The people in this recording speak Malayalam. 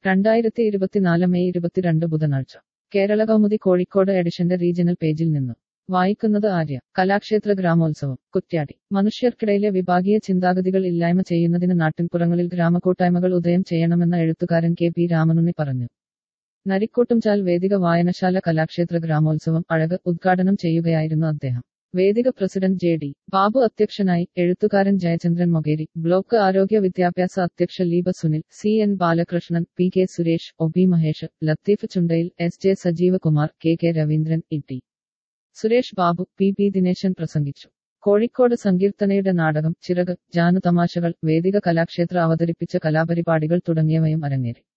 രണ്ടായിരത്തി ഇരുപത്തിനാല് മെയ് ഇരുപത്തിരണ്ട് ബുധനാഴ്ച കേരള കൗമുദി കോഴിക്കോട് എഡിഷന്റെ റീജിയണൽ പേജിൽ നിന്നും വായിക്കുന്നത് ആര്യ കലാക്ഷേത്ര ഗ്രാമോത്സവം കുറ്റ്യാടി മനുഷ്യർക്കിടയിലെ വിഭാഗീയ ചിന്താഗതികൾ ഇല്ലായ്മ ചെയ്യുന്നതിന് നാട്ടിൻപുറങ്ങളിൽ ഗ്രാമകൂട്ടായ്മകൾ ഉദയം ചെയ്യണമെന്ന എഴുത്തുകാരൻ കെ പി രാമനുണ്ണി പറഞ്ഞു നരിക്കൂട്ടുംചാൽ വേദിക വായനശാല കലാക്ഷേത്ര ഗ്രാമോത്സവം അഴക് ഉദ്ഘാടനം ചെയ്യുകയായിരുന്നു അദ്ദേഹം വേദിക പ്രസിഡന്റ് ജെ ഡി ബാബു അധ്യക്ഷനായി എഴുത്തുകാരൻ ജയചന്ദ്രൻ മൊകേരി ബ്ലോക്ക് ആരോഗ്യ വിദ്യാഭ്യാസ അധ്യക്ഷ Leeba Sunil C N Balakrishnan P K Suresh O B Mahesh Latheef Chundayil S J Sajeevakumar K K Raveendran E T Suresh Babu P P Dineshan പ്രസംഗിച്ചു കോഴിക്കോട് സങ്കീർത്തനയുടെ നാടകം ചിറക് ജാനു തമാശകൾ വേദിക കലാക്ഷേത്ര അവതരിപ്പിച്ച കലാപരിപാടികൾ തുടങ്ങിയവയും അരങ്ങേറി